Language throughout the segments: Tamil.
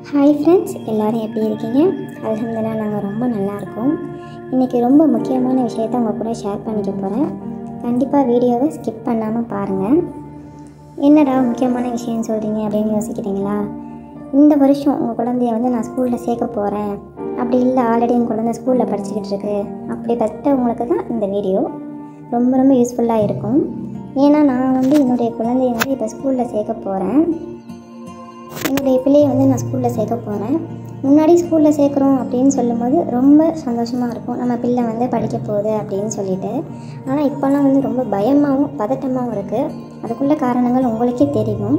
ஹாய் ஃப்ரெண்ட்ஸ் எல்லோரும் எப்படி இருக்கீங்க அல்ஹம்துலில்லாஹ் நாங்கள் ரொம்ப நல்லா இருக்கோம் இன்றைக்கி ரொம்ப முக்கியமான விஷயத்த உங்கள் கூட ஷேர் பண்ணிக்க போகிறேன் கண்டிப்பாக வீடியோவை ஸ்கிப் பண்ணாமல் பாருங்கள் என்னடா முக்கியமான விஷயம் சொல்கிறீங்க அப்படின்னு யோசிக்கிறீங்களா இந்த வருஷம் உங்கள் குழந்தைய வந்து நான் ஸ்கூலில் சேர்க்க போகிறேன் அப்படி இல்லை ஆல்ரெடி என் குழந்தை ஸ்கூலில் படிச்சுக்கிட்டு இருக்கு அப்படிப்பட்டவங்களுக்கு தான் இந்த வீடியோ ரொம்ப ரொம்ப யூஸ்ஃபுல்லாக இருக்கும் ஏன்னா நான் வந்து என்னுடைய குழந்தைய வந்து இப்போ ஸ்கூலில் சேர்க்க போகிறேன் என்னுடைய பிள்ளையை வந்து நான் ஸ்கூலில் சேர்க்க போகிறேன் முன்னாடி ஸ்கூலில் சேர்க்குறோம் அப்படின்னு சொல்லும்போது ரொம்ப சந்தோஷமாக இருக்கும் நம்ம பிள்ளை வந்து படிக்க போகுது அப்படின்னு சொல்லிட்டு ஆனால் இப்போல்லாம் வந்து ரொம்ப பயமாகவும் பதட்டமாகவும் இருக்குது அதுக்குள்ள காரணங்கள் உங்களுக்கே தெரியும்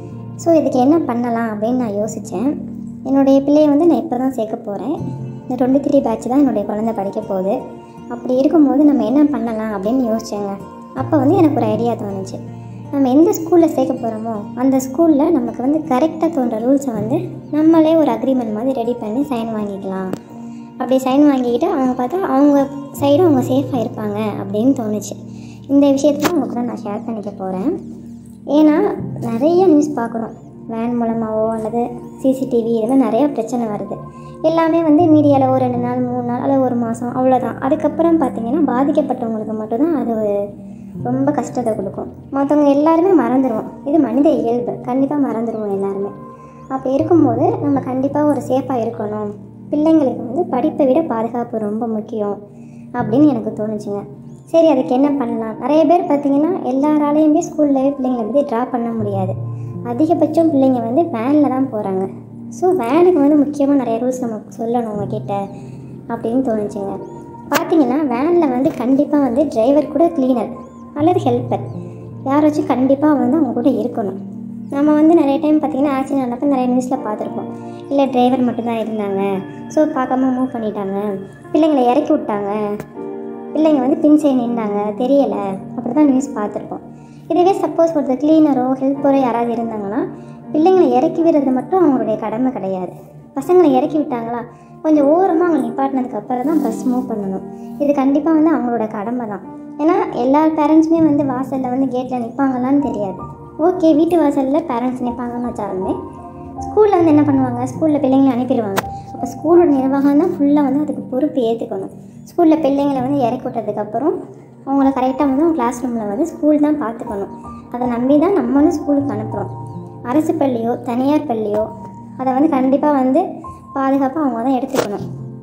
ஸோ இதுக்கு என்ன பண்ணலாம் அப்படின்னு நான் யோசித்தேன் என்னுடைய பிள்ளையை வந்து நான் இப்போ தான் சேர்க்க போகிறேன் இந்த டுவெண்ட்டி த்ரீ பேட்ச் தான் என்னுடைய குழந்தை படிக்க போகுது அப்படி இருக்கும்போது நம்ம என்ன பண்ணலாம் அப்படின்னு யோசிச்சேங்க அப்போ வந்து எனக்கு ஒரு ஐடியா தோணுச்சு நம்ம எந்த ஸ்கூலில் சேர்க்க போகிறோமோ அந்த ஸ்கூலில் நமக்கு வந்து கரெக்டாக தோன்ற ரூல்ஸை வந்து நம்மளே ஒரு அக்ரிமெண்ட் மாதிரி ரெடி பண்ணி சைன் வாங்கிக்கலாம் அப்படி சைன் வாங்கிக்கிட்டு அவங்க பார்த்தா அவங்க சைடும் அவங்க சேஃபாக இருப்பாங்க அப்படின்னு தோணுச்சு இந்த விஷயத்தை உங்க கூட நான் ஷேர் பண்ணிக்க போகிறேன் ஏன்னா நிறைய நியூஸ் பார்க்குறோம் வேன் மூலமாகவோ அல்லது சிசிடிவி இது மாதிரி நிறையா பிரச்சனை வருது எல்லாமே வந்து மீடியாவில் ஒரு ரெண்டு நாள் மூணு நாள் அல்லது ஒரு மாதம் அவ்வளோதான் அதுக்கப்புறம் பார்த்தீங்கன்னா பாதிக்கப்பட்டவங்களுக்கு மட்டும்தான் அது ஒரு ரொம்ப கஷ்டத்தை கொடுக்கும் மற்றவங்க எல்லாருமே மறந்துடுவோம் இது மனித இயல்பு கண்டிப்பாக மறந்துடுவோம் எல்லாருமே அப்படி இருக்கும்போது நம்ம கண்டிப்பாக ஒரு சேஃபாக இருக்கணும் பிள்ளைங்களுக்கு வந்து படிப்பை விட பாதுகாப்பு ரொம்ப முக்கியம் அப்படின்னு எனக்கு தோணுச்சுங்க சரி அதுக்கு என்ன பண்ணலாம் நிறைய பேர் பார்த்தீங்கன்னா எல்லாராலையுமே ஸ்கூல்லேயே பிள்ளைங்களை வந்து ட்ராப் பண்ண முடியாது அதிகபட்சம் பிள்ளைங்க வந்து வேனில் தான் போகிறாங்க ஸோ வேனுக்கு வந்து முக்கியமாக நிறைய ரூல்ஸ் நம்ம சொல்லணும் உங்ககிட்ட அப்படின்னு தோணுச்சுங்க பார்த்தீங்கன்னா வேனில் வந்து கண்டிப்பாக வந்து டிரைவர் கூட க்ளீனர் அல்லது ஹெல்ப்பர் யாராச்சும் கண்டிப்பாக வந்து அவங்க கூட இருக்கணும் நம்ம வந்து நிறைய டைம் பார்த்திங்கன்னா ஆக்சிடென்ட் நடப்ப நிறைய நியூஸில் பார்த்துருப்போம் இல்லை டிரைவர் மட்டும்தான் இருந்தாங்க ஸோ பார்க்காம மூவ் பண்ணிட்டாங்க பிள்ளைங்களை இறக்கி விட்டாங்க பிள்ளைங்க வந்து பின் சைடு நின்றாங்க தெரியலை அப்படி தான் நியூஸ் பார்த்துருப்போம் இதுவே சப்போஸ் ஒருத்தர் க்ளீனரோ ஹெல்ப்பரோ யாராவது இருந்தாங்கன்னா பிள்ளைங்களை இறக்கி விடுறது மட்டும் அவங்களுடைய கடமை கிடையாது பசங்களை இறக்கி விட்டாங்களா கொஞ்சம் ஓரமாக அவங்க நிப்பாட்டினதுக்கு அப்புறம் தான் பஸ் மூவ் பண்ணணும் இது கண்டிப்பாக வந்து அவங்களோட கடமை தான் ஏன்னா எல்லா பேரண்ட்ஸுமே வந்து வாசலில் வந்து கேட்டில் நிற்பாங்களான்னு தெரியாது ஓகே வீட்டு வாசலில் பேரண்ட்ஸ் நிற்பாங்கன்னு வச்சாலுமே ஸ்கூலில் வந்து என்ன பண்ணுவாங்க ஸ்கூலில் பிள்ளைங்களை அனுப்பிடுவாங்க அப்போ ஸ்கூலோட நிர்வாகம் தான் ஃபுல்லாக வந்து அதுக்கு பொறுப்பு ஏற்றுக்கணும் ஸ்கூலில் பிள்ளைங்களை வந்து இறக்கி விட்டதுக்கப்புறம் அவங்கள கரெக்டாக வந்து அவங்க கிளாஸ் ரூமில் வந்து ஸ்கூல் தான் பார்த்துக்கணும் அதை நம்பி தான் நம்மளும் ஸ்கூலுக்கு அனுப்புகிறோம் அரசு பள்ளியோ தனியார் பள்ளியோ அதை வந்து கண்டிப்பாக வந்து பாதுகாப்பாக அவங்க தான் எடுத்துக்கணும்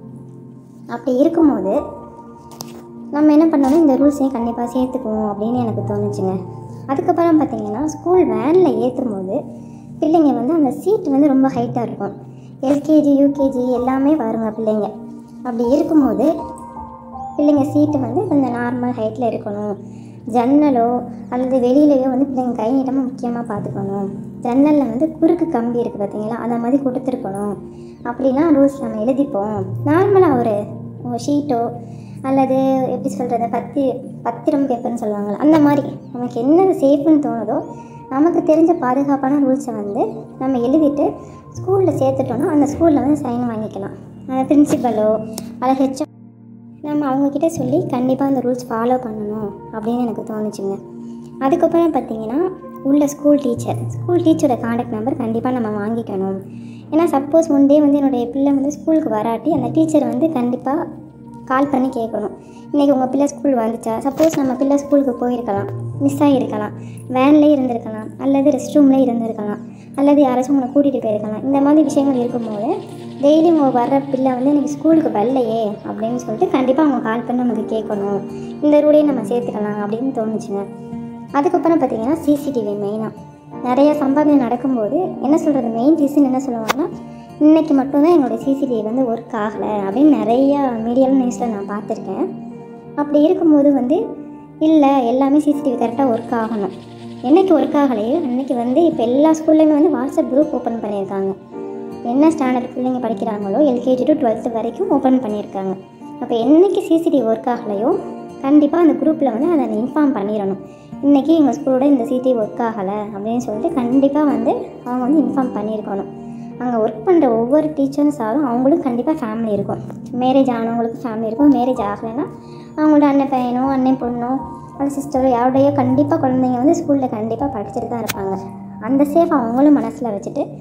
அப்படி இருக்கும்போது நம்ம என்ன பண்ணணும் இந்த ரூல்ஸையும் கண்டிப்பாக சேர்த்துக்குவோம் அப்படின்னு எனக்கு தோணுச்சுங்க அதுக்கப்புறம் பார்த்தீங்கன்னா ஸ்கூல் வேனில் ஏற்றும் போது பிள்ளைங்க வந்து அந்த சீட் வந்து ரொம்ப ஹைட்டாக இருக்கும் எல்கேஜி யூகேஜி எல்லாமே வருங்க பிள்ளைங்க அப்படி இருக்கும்போது பிள்ளைங்க சீட்டு வந்து கொஞ்சம் நார்மல் ஹைட்டில் இருக்கணும் ஜன்னலோ அல்லது வெளியிலையோ வந்து பிள்ளைங்க கை நீட்டமாக முக்கியமாக பார்த்துக்கணும் ஜன்னலில் வந்து குறுக்கு கம்பி இருக்குது பார்த்தீங்களா அந்த மாதிரி கொடுத்துருக்கணும் அப்படிலாம் ரூல்ஸ் நம்ம எழுதிப்போம் நார்மலாக ஒரு ஷீட்டோ அல்லது எப்படி சொல்கிறது பத்தி பத்திரம் பேப்பர்னு சொல்லுவாங்கள்ல அந்த மாதிரி நமக்கு என்னது சேஃப்னு தோணுதோ நமக்கு தெரிஞ்ச பாதுகாப்பான ரூல்ஸை வந்து நம்ம எழுதிட்டு ஸ்கூலில் சேர்த்துட்டோன்னா அந்த ஸ்கூலில் வந்து சைன் வாங்கிக்கலாம் அந்த பிரின்சிபலோ அல்லது ஹெச்எம் நம்ம அவங்கக்கிட்ட சொல்லி கண்டிப்பாக அந்த ரூல்ஸ் ஃபாலோ பண்ணணும் அப்படின்னு எனக்கு தோணுச்சுங்க அதுக்கப்புறம் பார்த்தீங்கன்னா உள்ள ஸ்கூல் டீச்சர் ஸ்கூல் டீச்சரோட காண்டாக்ட் நம்பர் கண்டிப்பாக நம்ம வாங்கிக்கணும் ஏன்னா சப்போஸ் ஒன் டே வந்து என்னுடைய பிள்ளை வந்து ஸ்கூலுக்கு வராட்டி அந்த டீச்சர் வந்து கண்டிப்பாக கால் பண்ணி கேட்கணும் இன்றைக்கி உங்கள் பிள்ளை ஸ்கூல் வந்துச்சா சப்போஸ் நம்ம பிள்ளை ஸ்கூலுக்கு போயிருக்கலாம் மிஸ் ஆகிருக்கலாம் வேன்லேயே இருந்திருக்கலாம் அல்லது ரெஸ்ட் ரூம்லேயே இருந்திருக்கலாம் அல்லது யாராச்சும் உங்களை கூட்டிகிட்டு போயிருக்கலாம் இந்த மாதிரி விஷயங்கள் இருக்கும்போது டெய்லி உங்க வர்ற பிள்ளை வந்து எனக்கு ஸ்கூலுக்கு வரலையே அப்படின்னு சொல்லிட்டு கண்டிப்பாக அவங்க கால் பண்ணி நமக்கு கேட்கணும் இந்த ரூலையும் நம்ம சேர்த்துக்கலாம் அப்படின்னு தோணுச்சுங்க அதுக்கப்புறம் பார்த்தீங்கன்னா சிசிடிவி மெயினாக நிறைய சம்பவம் நடக்கும்போது என்ன சொல்கிறது மெயின் ரீசன் என்ன சொல்லுவாங்கன்னா இன்றைக்கி மட்டும்தான் என்னோடய சிசிடிவி வந்து ஒர்க் ஆகலை அப்படின்னு நிறையா மீடியாவில் நியூஸில் நான் பார்த்துருக்கேன் அப்படி இருக்கும்போது வந்து இல்லை எல்லாமே சிசிடிவி கரெக்டாக ஒர்க் ஆகணும் என்னைக்கு ஒர்க் ஆகலையோ அன்றைக்கி வந்து இப்போ எல்லா ஸ்கூல்லையுமே வந்து வாட்ஸ்அப் குரூப் ஓப்பன் பண்ணியிருக்காங்க என்ன ஸ்டாண்டர்ட் பிள்ளைங்க படிக்கிறாங்களோ எல்கேஜி டு டுவெல்த்து வரைக்கும் ஓப்பன் பண்ணியிருக்காங்க அப்போ என்றைக்கு சிசிடிவி ஒர்க் ஆகலையோ கண்டிப்பாக அந்த குரூப்பில் வந்து அதை இன்ஃபார்ம் பண்ணிடணும் இன்றைக்கி எங்கள் ஸ்கூலோட இந்த சிசிடிவி ஒர்க் ஆகலை அப்படின்னு சொல்லிட்டு கண்டிப்பாக வந்து அவங்க வந்து இன்ஃபார்ம் பண்ணியிருக்கணும் அங்கே ஒர்க் பண்ணுற ஒவ்வொரு டீச்சரும் சாரும் அவங்களும் கண்டிப்பாக ஃபேமிலி இருக்கும் மேரேஜ் ஆனவங்களுக்கு ஃபேமிலி இருக்கும் மேரேஜ் ஆகலைன்னா அவங்களோட அண்ணன் பையனோ அண்ணன் பொண்ணோ அந்த சிஸ்டரோ யாருடையோ கண்டிப்பாக குழந்தைங்க வந்து ஸ்கூலில் கண்டிப்பாக படிச்சுட்டு தான் இருப்பாங்க அந்த சேஃப் அவங்களும் மனசில் வச்சுட்டு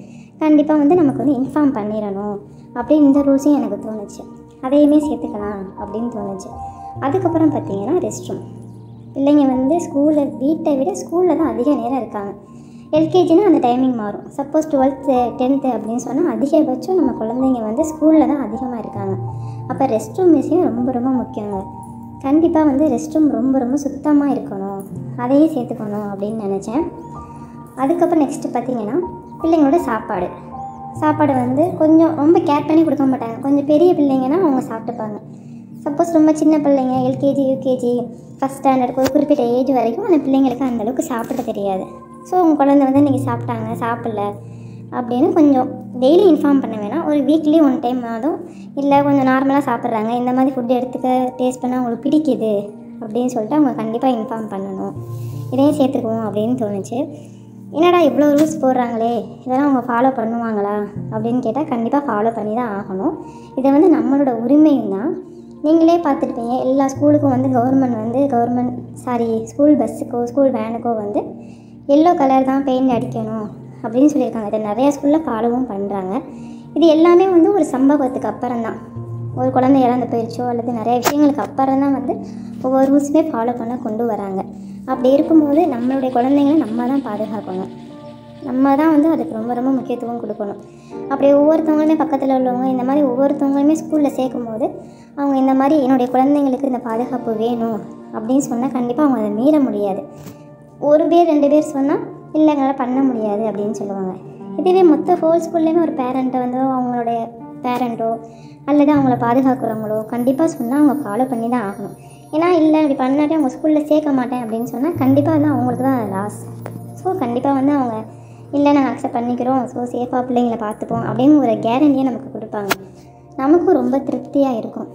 கண்டிப்பாக வந்து நமக்கு வந்து இன்ஃபார்ம் பண்ணிடணும் அப்படின்னு இந்த ரூல்ஸும் எனக்கு தோணுச்சு அதையுமே சேர்த்துக்கலாம் அப்படின்னு தோணுச்சு அதுக்கப்புறம் பார்த்தீங்கன்னா ரெஸ்ட் ரூம் பிள்ளைங்க வந்து ஸ்கூலில் வீட்டை விட ஸ்கூலில் தான் அதிக நேரம் இருக்காங்க எல்கேஜினா அந்த டைமிங் மாறும் சப்போஸ் டுவெல்த்து டென்த்து அப்படின்னு சொன்னால் அதிகபட்சம் நம்ம குழந்தைங்க வந்து ஸ்கூலில் தான் அதிகமாக இருக்காங்க அப்போ ரெஸ்ட் ரூம் விஷயம் ரொம்ப ரொம்ப முக்கியங்க கண்டிப்பாக வந்து ரெஸ்ட் ரூம் ரொம்ப ரொம்ப சுத்தமாக இருக்கணும் அதையும் சேர்த்துக்கணும் அப்படின்னு நினச்சேன் அதுக்கப்புறம் நெக்ஸ்ட்டு பார்த்தீங்கன்னா பிள்ளைங்களோட சாப்பாடு சாப்பாடு வந்து கொஞ்சம் ரொம்ப கேர் பண்ணி கொடுக்க மாட்டாங்க கொஞ்சம் பெரிய பிள்ளைங்கன்னா அவங்க சாப்பிட்டுப்பாங்க சப்போஸ் ரொம்ப சின்ன பிள்ளைங்க எல்கேஜி யூகேஜி ஃபஸ்ட் ஸ்டாண்டர்ட் ஒரு குறிப்பிட்ட ஏஜ் வரைக்கும் அந்த பிள்ளைங்களுக்கு அந்த அளவுக்கு சாப்பிட தெரியாது ஸோ உங்கள் குழந்தை வந்து இன்றைக்கி சாப்பிட்டாங்க சாப்பிடல அப்படின்னு கொஞ்சம் டெய்லி இன்ஃபார்ம் பண்ண வேணாம் ஒரு வீக்லி ஒன் டைம் ஆதும் இல்லை கொஞ்சம் நார்மலாக சாப்பிட்றாங்க இந்த மாதிரி ஃபுட்டு எடுத்துக்க டேஸ்ட் பண்ணால் அவங்களுக்கு பிடிக்குது அப்படின்னு சொல்லிட்டு அவங்க கண்டிப்பாக இன்ஃபார்ம் பண்ணணும் இதையும் சேர்த்துக்குவோம் அப்படின்னு தோணுச்சு என்னடா இவ்வளோ ரூல்ஸ் போடுறாங்களே இதெல்லாம் அவங்க ஃபாலோ பண்ணுவாங்களா அப்படின்னு கேட்டால் கண்டிப்பாக ஃபாலோ பண்ணி தான் ஆகணும் இதை வந்து நம்மளோட உரிமையும் தான் நீங்களே பார்த்துருப்பீங்க எல்லா ஸ்கூலுக்கும் வந்து கவர்மெண்ட் வந்து கவர்மெண்ட் சாரி ஸ்கூல் பஸ்ஸுக்கோ ஸ்கூல் வேனுக்கோ வந்து எல்லோ கலர் தான் பெயிண்ட் அடிக்கணும் அப்படின்னு சொல்லியிருக்காங்க இதை நிறையா ஸ்கூலில் ஃபாலோவும் பண்ணுறாங்க இது எல்லாமே வந்து ஒரு சம்பவத்துக்கு அப்புறம் தான் ஒரு குழந்தை இறந்து போயிடுச்சோ அல்லது நிறைய விஷயங்களுக்கு அப்புறம் தான் வந்து ஒவ்வொரு ரூல்ஸுமே ஃபாலோ பண்ண கொண்டு வராங்க அப்படி இருக்கும்போது நம்மளுடைய குழந்தைங்களை நம்ம தான் பாதுகாக்கணும் நம்ம தான் வந்து அதுக்கு ரொம்ப ரொம்ப முக்கியத்துவம் கொடுக்கணும் அப்படி ஒவ்வொருத்தவங்களுமே பக்கத்தில் உள்ளவங்க இந்த மாதிரி ஒவ்வொருத்தவங்களுமே ஸ்கூலில் சேர்க்கும் போது அவங்க இந்த மாதிரி என்னுடைய குழந்தைங்களுக்கு இந்த பாதுகாப்பு வேணும் அப்படின்னு சொன்னால் கண்டிப்பாக அவங்க அதை மீற முடியாது ஒரு பேர் ரெண்டு பேர் சொன்னால் இல்லை எங்களால் பண்ண முடியாது அப்படின்னு சொல்லுவாங்க இதுவே மொத்த ஹோல் ஸ்கூல்லேயுமே ஒரு பேரண்ட்டை வந்து அவங்களுடைய பேரண்ட்டோ அல்லது அவங்கள பாதுகாக்கிறவங்களோ கண்டிப்பாக சொன்னால் அவங்க ஃபாலோ பண்ணி தான் ஆகணும் ஏன்னா இல்லை இப்படி பண்ணாட்டே அவங்க ஸ்கூலில் சேர்க்க மாட்டேன் அப்படின்னு சொன்னால் கண்டிப்பாக வந்து அவங்களுக்கு தான் லாஸ் ஸோ கண்டிப்பாக வந்து அவங்க இல்லை நாங்கள் அக்செப்ட் பண்ணிக்கிறோம் ஸோ சேஃபாக பிள்ளைங்களை பார்த்துப்போம் அப்படின்னு ஒரு கேரண்டியை நமக்கு கொடுப்பாங்க நமக்கும் ரொம்ப திருப்தியாக இருக்கும்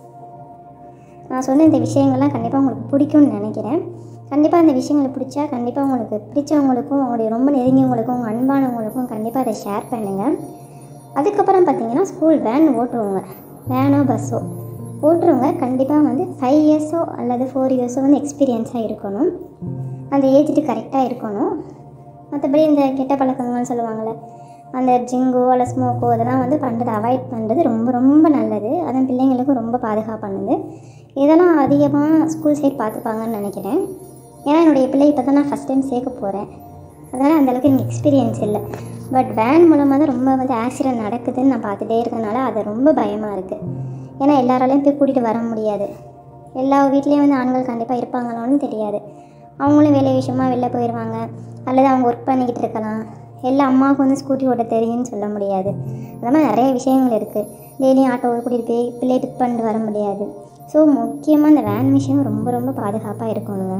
நான் சொன்ன இந்த விஷயங்கள்லாம் கண்டிப்பாக உங்களுக்கு பிடிக்கும்னு நினைக்கிறேன் கண்டிப்பாக இந்த விஷயங்களை பிடிச்சா கண்டிப்பாக உங்களுக்கு பிடிச்சவங்களுக்கும் உங்களுடைய ரொம்ப நெருங்கியவங்களுக்கும் உங்கள் அன்பானவங்களுக்கும் கண்டிப்பாக அதை ஷேர் பண்ணுங்கள் அதுக்கப்புறம் பார்த்தீங்கன்னா ஸ்கூல் வேன் ஓட்டுறவங்க வேனோ பஸ்ஸோ ஓட்டுறவங்க கண்டிப்பாக வந்து ஃபைவ் இயர்ஸோ அல்லது ஃபோர் இயர்ஸோ வந்து எக்ஸ்பீரியன்ஸாக இருக்கணும் அந்த ஏஜ்க்கு கரெக்டாக இருக்கணும் மற்றபடி இந்த கெட்ட பழக்கங்கள்னு சொல்லுவாங்கள்ல அந்த ட்ரிங்கோ அல்ல ஸ்மோக்கோ அதெல்லாம் வந்து பண்ணுறது அவாய்ட் பண்ணுறது ரொம்ப ரொம்ப நல்லது அதுவும் பிள்ளைங்களுக்கும் ரொம்ப பாதுகாப்பானது இதெல்லாம் அதிகமாக ஸ்கூல் சைட் பார்த்துப்பாங்கன்னு நினைக்கிறேன் ஏன்னா என்னுடைய பிள்ளை இப்போ தான் நான் ஃபஸ்ட் டைம் சேர்க்க போகிறேன் அதனால் அந்தளவுக்கு எனக்கு எக்ஸ்பீரியன்ஸ் இல்லை பட் வேன் மூலமாக தான் ரொம்ப வந்து ஆக்சிடென்ட் நடக்குதுன்னு நான் பார்த்துட்டே இருக்கனால அது ரொம்ப பயமாக இருக்குது ஏன்னா எல்லாராலையும் போய் கூட்டிகிட்டு வர முடியாது எல்லா வீட்லேயும் வந்து ஆண்கள் கண்டிப்பாக இருப்பாங்களான்னு தெரியாது அவங்களும் வேலை விஷயமா வெளில போயிடுவாங்க அல்லது அவங்க ஒர்க் பண்ணிக்கிட்டு இருக்கலாம் எல்லா அம்மாவுக்கு வந்து ஸ்கூட்டி ஓட்ட தெரியும்னு சொல்ல முடியாது அந்த மாதிரி நிறைய விஷயங்கள் இருக்குது டெய்லியும் ஆட்டோ கூட்டிகிட்டு போய் பிள்ளையை பிக் பண்ணிட்டு வர முடியாது ஸோ முக்கியமாக இந்த வேன் விஷயம் ரொம்ப ரொம்ப பாதுகாப்பாக இருக்கணுங்க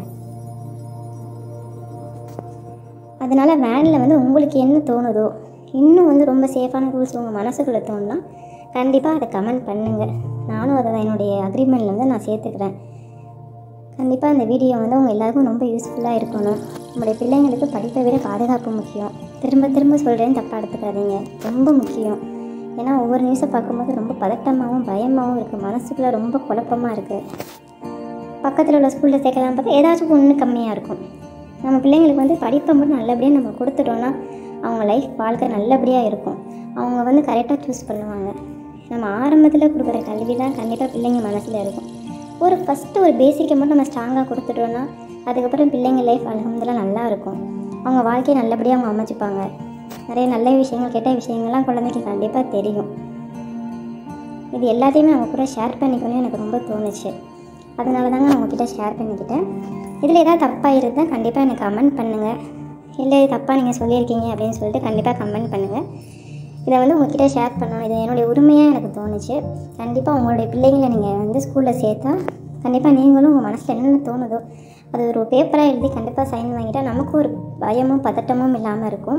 அதனால் வேனில் வந்து உங்களுக்கு என்ன தோணுதோ இன்னும் வந்து ரொம்ப சேஃபான ரூல்ஸ் உங்கள் மனசுக்குள்ளே தோணுனா கண்டிப்பாக அதை கமெண்ட் பண்ணுங்கள் நானும் அதை என்னுடைய அக்ரிமெண்ட்டில் வந்து நான் சேர்த்துக்கிறேன் கண்டிப்பாக இந்த வீடியோ வந்து உங்கள் எல்லாருக்கும் ரொம்ப யூஸ்ஃபுல்லாக இருக்கணும் நம்முடைய பிள்ளைங்களுக்கு படிப்பை விட பாதுகாப்பு முக்கியம் திரும்ப திரும்ப சொல்கிறேன்னு தப்பாக எடுத்துக்காதீங்க ரொம்ப முக்கியம் ஏன்னா ஒவ்வொரு நியூஸை பார்க்கும்போது ரொம்ப பதட்டமாகவும் பயமாகவும் இருக்குது மனசுக்குள்ளே ரொம்ப குழப்பமாக இருக்குது பக்கத்தில் உள்ள ஸ்கூலில் சேர்க்கலாம் பார்த்தா ஏதாச்சும் ஒன்று கம்மியாக இருக்கும் நம்ம பிள்ளைங்களுக்கு வந்து படிப்பை மட்டும் நல்லபடியாக நம்ம கொடுத்துட்டோன்னா அவங்க லைஃப் வாழ்க்கை நல்லபடியாக இருக்கும் அவங்க வந்து கரெக்டாக சூஸ் பண்ணுவாங்க நம்ம ஆரம்பத்தில் கொடுக்குற கல்வி தான் கண்டிப்பாக பிள்ளைங்க மனசில் இருக்கும் ஒரு ஃபஸ்ட்டு ஒரு பேசிக்கை மட்டும் நம்ம ஸ்ட்ராங்காக கொடுத்துட்டோன்னா அதுக்கப்புறம் பிள்ளைங்க லைஃப் அலமதுலாம் நல்லா இருக்கும் அவங்க வாழ்க்கையை நல்லபடியாக அவங்க அமைச்சுப்பாங்க நிறைய நல்ல விஷயங்கள் கெட்ட விஷயங்கள்லாம் குழந்தைக்கு கண்டிப்பாக தெரியும் இது எல்லாத்தையுமே அவங்க கூட ஷேர் பண்ணிக்கணும்னு எனக்கு ரொம்ப தோணுச்சு அதனால தாங்க நான் உங்ககிட்ட ஷேர் பண்ணிக்கிட்டேன் இதில் ஏதாவது தப்பாக இருந்தால் கண்டிப்பாக எனக்கு கமெண்ட் பண்ணுங்கள் இல்லை இது தப்பாக நீங்கள் சொல்லியிருக்கீங்க அப்படின்னு சொல்லிட்டு கண்டிப்பாக கமெண்ட் பண்ணுங்கள் இதை வந்து உங்ககிட்ட ஷேர் பண்ணணும் இது என்னுடைய உரிமையாக எனக்கு தோணுச்சு கண்டிப்பாக உங்களுடைய பிள்ளைங்களை நீங்கள் வந்து ஸ்கூலில் சேர்த்தா கண்டிப்பாக நீங்களும் உங்கள் மனசில் என்னென்ன தோணுதோ அது ஒரு பேப்பராக எழுதி கண்டிப்பாக சைன் வாங்கிட்டா நமக்கு ஒரு பயமும் பதட்டமும் இல்லாமல் இருக்கும்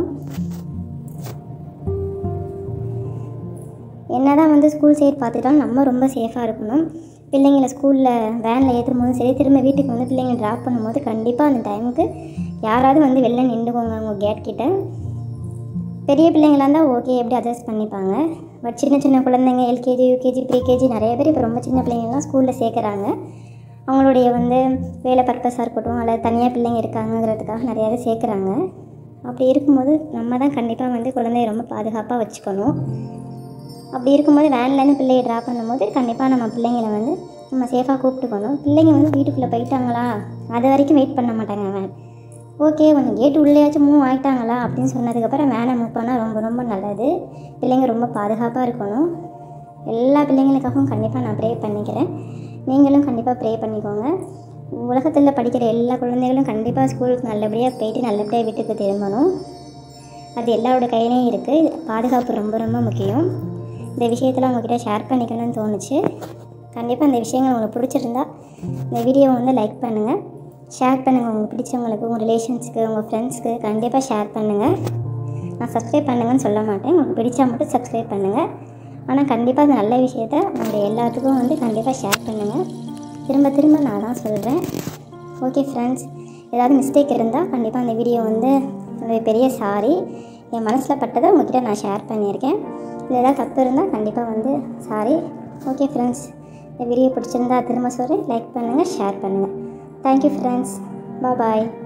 என்னதான் வந்து ஸ்கூல் சைடு பார்த்துக்கிட்டாலும் நம்ம ரொம்ப சேஃபாக இருக்கணும் பிள்ளைங்களை ஸ்கூலில் வேனில் ஏற்றும் போதும் சரி திரும்ப வீட்டுக்கு வந்து பிள்ளைங்க ட்ராப் பண்ணும்போது கண்டிப்பாக அந்த டைமுக்கு யாராவது வந்து வெளில நின்றுக்கோங்க உங்கள் கேட் கிட்ட பெரிய பிள்ளைங்களா இருந்தால் ஓகே எப்படி அட்ஜஸ்ட் பண்ணிப்பாங்க பட் சின்ன சின்ன குழந்தைங்க எல்கேஜி யூகேஜி ப்ரீகேஜி நிறைய பேர் இப்போ ரொம்ப சின்ன பிள்ளைங்கலாம் ஸ்கூலில் சேர்க்குறாங்க அவங்களுடைய வந்து வேலை பர்பஸாக இருக்கட்டும் அல்லது தனியாக பிள்ளைங்க இருக்காங்கங்கிறதுக்காக நிறையாவே சேர்க்குறாங்க அப்படி இருக்கும்போது நம்ம தான் கண்டிப்பாக வந்து குழந்தைய ரொம்ப பாதுகாப்பாக வச்சுக்கணும் அப்படி இருக்கும்போது வேன்லேருந்து பிள்ளையை ட்ராப் பண்ணும்போது கண்டிப்பாக நம்ம பிள்ளைங்களை வந்து நம்ம சேஃபாக கூப்பிட்டுக்கணும் பிள்ளைங்க வந்து வீட்டுக்குள்ளே போயிட்டாங்களா அது வரைக்கும் வெயிட் பண்ண மாட்டாங்க வேன் ஓகே கொஞ்சம் கேட்டு உள்ளேயாச்சும் மூவ் ஆகிட்டாங்களா அப்படின்னு சொன்னதுக்கப்புறம் வேனை மூவ் பண்ணால் ரொம்ப ரொம்ப நல்லது பிள்ளைங்க ரொம்ப பாதுகாப்பாக இருக்கணும் எல்லா பிள்ளைங்களுக்காகவும் கண்டிப்பாக நான் ப்ரே பண்ணிக்கிறேன் நீங்களும் கண்டிப்பாக ப்ரே பண்ணிக்கோங்க உலகத்தில் படிக்கிற எல்லா குழந்தைகளும் கண்டிப்பாக ஸ்கூலுக்கு நல்லபடியாக போயிட்டு நல்லபடியாக வீட்டுக்கு திரும்பணும் அது எல்லாரோட கையிலையும் இருக்குது பாதுகாப்பு ரொம்ப ரொம்ப முக்கியம் இந்த விஷயத்தில் உங்ககிட்ட ஷேர் பண்ணிக்கணும்னு தோணுச்சு கண்டிப்பாக இந்த விஷயங்கள் உங்களுக்கு பிடிச்சிருந்தா இந்த வீடியோவை வந்து லைக் பண்ணுங்கள் ஷேர் பண்ணுங்கள் உங்களுக்கு பிடிச்சவங்களுக்கு உங்கள் ரிலேஷன்ஸ்க்கு உங்கள் ஃப்ரெண்ட்ஸ்க்கு கண்டிப்பாக ஷேர் பண்ணுங்கள் நான் சப்ஸ்கிரைப் பண்ணுங்கன்னு சொல்ல மாட்டேன் உங்களுக்கு பிடிச்சா மட்டும் சப்ஸ்கிரைப் பண்ணுங்கள் ஆனால் கண்டிப்பாக இந்த நல்ல விஷயத்த உங்கள் எல்லாத்துக்கும் வந்து கண்டிப்பாக ஷேர் பண்ணுங்கள் திரும்ப திரும்ப நான் தான் சொல்கிறேன் ஓகே ஃப்ரெண்ட்ஸ் ஏதாவது மிஸ்டேக் இருந்தால் கண்டிப்பாக அந்த வீடியோ வந்து ஒரு பெரிய சாரி என் மனசில் பட்டதை உங்ககிட்ட நான் ஷேர் பண்ணியிருக்கேன் இதில் ஏதாவது தப்பு இருந்தால் கண்டிப்பாக வந்து சாரி ஓகே ஃப்ரெண்ட்ஸ் இந்த வீடியோ பிடிச்சிருந்தா திரும்ப சொல்கிறேன் லைக் பண்ணுங்கள் ஷேர் பண்ணுங்கள் தேங்க்யூ ஃப்ரெண்ட்ஸ் பாய்